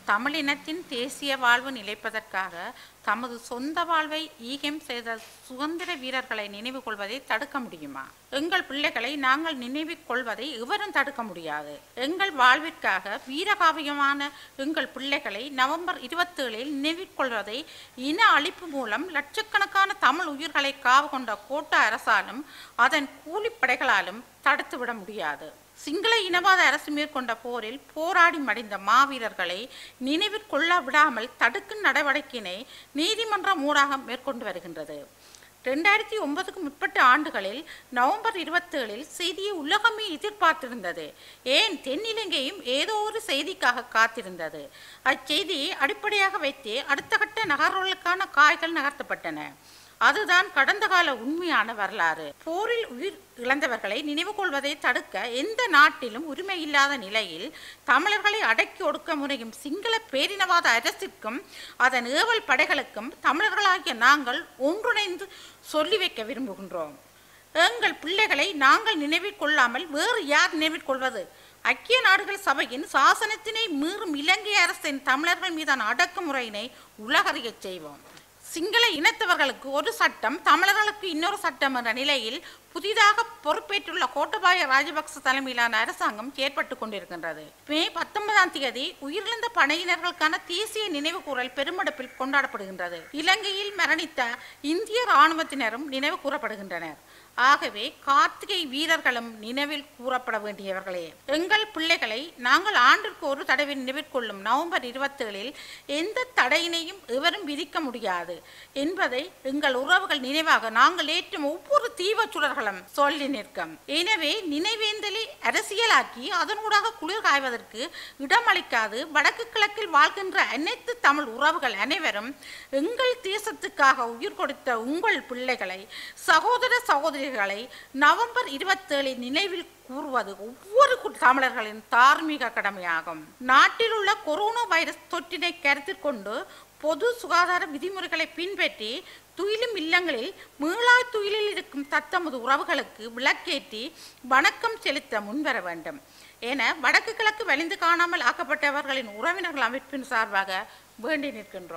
தமிழினத்தின் தேசிய வாழ்வு நிலைப்பதற்காக தமது சொந்த வாழ்வை ஈகம் செய்த சுதந்திர வீரர்களை நினைவு கொள்வதை தடுக்க முடியுமா எங்கள் பிள்ளைகளை நாங்கள் நினைவு கொள்வதை எவரும் தடுக்க முடியாது எங்கள் வாழ்விற்காக வீரகாவியமான எங்கள் பிள்ளைகளை நவம்பர் இருபத்தேழில் நினைவு கொள்வதை இன அழிப்பு மூலம் லட்சக்கணக்கான தமிழ் உயிர்களை காவு கொண்ட கோட்ட அரசாலும் அதன் கூலிப்படைகளாலும் தடுத்துவிட முடியாது சிங்கள இனவாத அரசு மேற்கொண்ட போரில் போராடி மடிந்த மாவீரர்களை நினைவில் கொள்ள விடாமல் தடுக்கும் நடவடிக்கையினை நீதிமன்றம் ஊடாக மேற்கொண்டு வருகின்றது ரெண்டாயிரத்தி ஒன்பதுக்கு முற்பட்ட ஆண்டுகளில் நவம்பர் இருபத்தேழில் செய்தியை உலகமே எதிர்பார்த்திருந்தது ஏன் தென்னிலங்கையும் ஏதோ ஒரு செய்திக்காக காத்திருந்தது அச்செய்தியை அடிப்படையாக வைத்தே அடுத்த கட்ட நகர்வுகளுக்கான காய்கள் நகர்த்தப்பட்டன அதுதான் கடந்த கால உண்மையான வரலாறு போரில் உயிர் இழந்தவர்களை நினைவு கொள்வதை தடுக்க எந்த நாட்டிலும் உரிமை இல்லாத நிலையில் தமிழர்களை அடக்கி ஒடுக்க முறையும் சிங்கள பேரினவாத அரசிற்கும் அதன் ஏவல் படைகளுக்கும் தமிழர்களாகிய நாங்கள் ஒன்றிணைந்து சொல்லி வைக்க விரும்புகின்றோம் எங்கள் பிள்ளைகளை நாங்கள் நினைவில் கொள்ளாமல் வேறு யார் நினைவில் கொள்வது ஐக்கிய நாடுகள் சபையின் சாசனத்தினை மீறும் இலங்கை அரசின் தமிழர்கள் மீதான அடக்குமுறையினை உலகறியச் செய்வோம் சிங்கள இனத்தவர்களுக்கு ஒரு சட்டம் தமிழர்களுக்கு இன்னொரு சட்டம் என்ற நிலையில் புதிதாக பொறுப்பேற்றுள்ள கோட்டபாய ராஜபக்ச தலைமையிலான அரசாங்கம் செயற்பட்டு கொண்டிருக்கின்றது மே பத்தொன்பதாம் தேதி உயிரிழந்த படையினர்களுக்கான தேசிய நினைவு கூறல் பெருமெடுப்பில் கொண்டாடப்படுகின்றது இலங்கையில் மரணித்த இந்திய இராணுவத்தினரும் நினைவு கூறப்படுகின்றனர் ஆகவே கார்த்திகை வீரர்களும் நினைவில் கூறப்பட வேண்டியவர்களே எங்கள் பிள்ளைகளை நாங்கள் ஆண்டிற்கு ஒரு தடவை நினைவிற்கொள்ளும் நவம்பர் இருபத்தேழில் எந்த தடையினையும் எவரும் விதிக்க முடியாது என்பதை எங்கள் உறவுகள் நினைவாக நாங்கள் ஏற்றும் ஒவ்வொரு தீவ சுடர்களும் சொல்லி நிற்கும் எனவே நினைவேந்தலை அரசியலாக்கி அதனூடாக குளிர் காய்வதற்கு இடமளிக்காது வடக்கு கிழக்கில் வாழ்கின்ற அனைத்து தமிழ் உறவுகள் அனைவரும் எங்கள் தேசத்துக்காக உயிர் கொடுத்த உங்கள் பிள்ளைகளை சகோதர சகோதரிகளை நவம்பர் இருபத்தேழில் நினைவில் கூறுவது ஒவ்வொரு கு- தமிழர்களின் தார்மீக கடமையாகும் நாட்டில் உள்ள கொரோனா வைரஸ் தொற்றினை கருத்தில் கொண்டு பொது சுகாதார விதிமுறைகளை பின்பற்றி துயிலும் இல்லங்களில் மீளாய் துயிலில் இருக்கும் தத்தமது உறவுகளுக்கு விளக்கேற்றி வணக்கம் செலுத்த முன்வர வேண்டும் என வடக்கு கிழக்கு வலிந்து காணாமல் ஆக்கப்பட்டவர்களின் உறவினர்கள் அமைப்பின் சார்பாக வேண்டி நிற்கின்றோம்